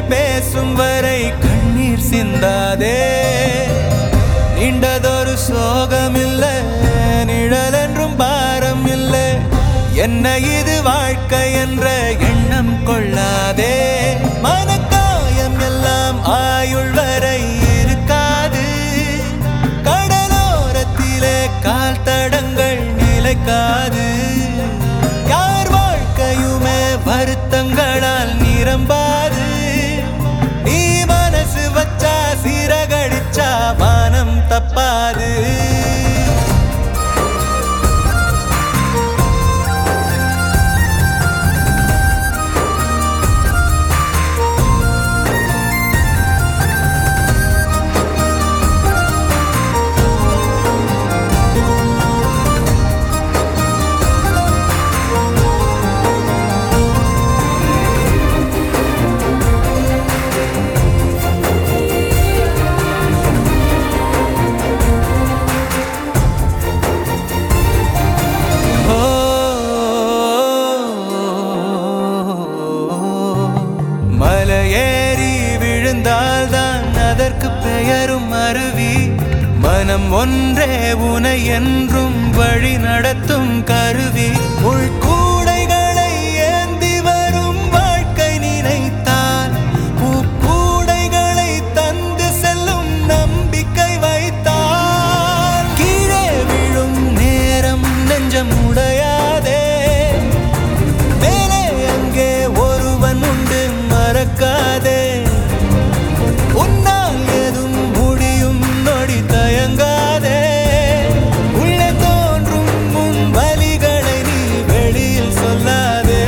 பேசும் வரை கண்ணீர் சிந்தாதே நீண்டதொரு சோகமில்ல நிழல் என்றும் பாரம் இல்லை என்ன இது வாழ்க்கை என்ற எண்ணம் கொள்ளாதே மனக்காயம் எல்லாம் ஆயுள் வரை இருக்காது கடலோரத்திலே கால் தடங்கள் நிலைக்காது யார் வாழ்க்கையுமே வருத்தங்களால் நிரம்பாது நீ மனசு வச்சா சிறகடிச்சா வானம் தப்பாது ஓ மலையேறி விழுந்தால்தான் அதற்கு பெயரும் அருவி மனம் ஒன்றே உனை என்றும் வழி நடத்தும் கருவி உள்கூடைகளை ஏந்தி வரும் வாழ்க்கை நினைத்தால் பூக்கூடைகளை தந்து செல்லும் நம்பிக்கை வைத்தால் கீழே விழும் நேரம் நெஞ்சம் உடையாதே மேலே அங்கே ஒருவன் உண்டு மறக்காதே உன்னால் எதும் முடியும் நொடி தயங்காதே உள்ளே தோன்றும் உன் வலிகளை நீ வெளியில் சொல்லாதே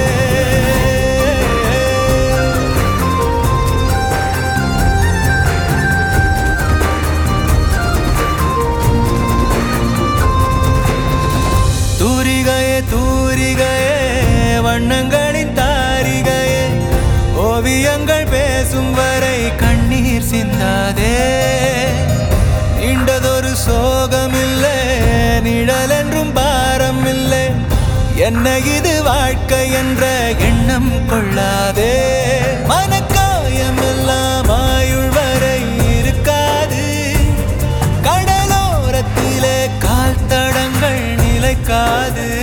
தூரிகையே தூரிகையே வண்ணங்களின் தாரிகையே ஓவியங்கள் பேசும் வரை கண்ணீர் சிந்தாதே நீண்டதொரு சோகமில்லை நிழல் என்றும் பாரம் இல்லை என்ன இது வாழ்க்கை என்ற எண்ணம் கொள்ளாதே மனக்காயம் எல்லாம் ஆயுள் வரை இருக்காது கடலோரத்திலே கால் தடங்கள் நிலைக்காது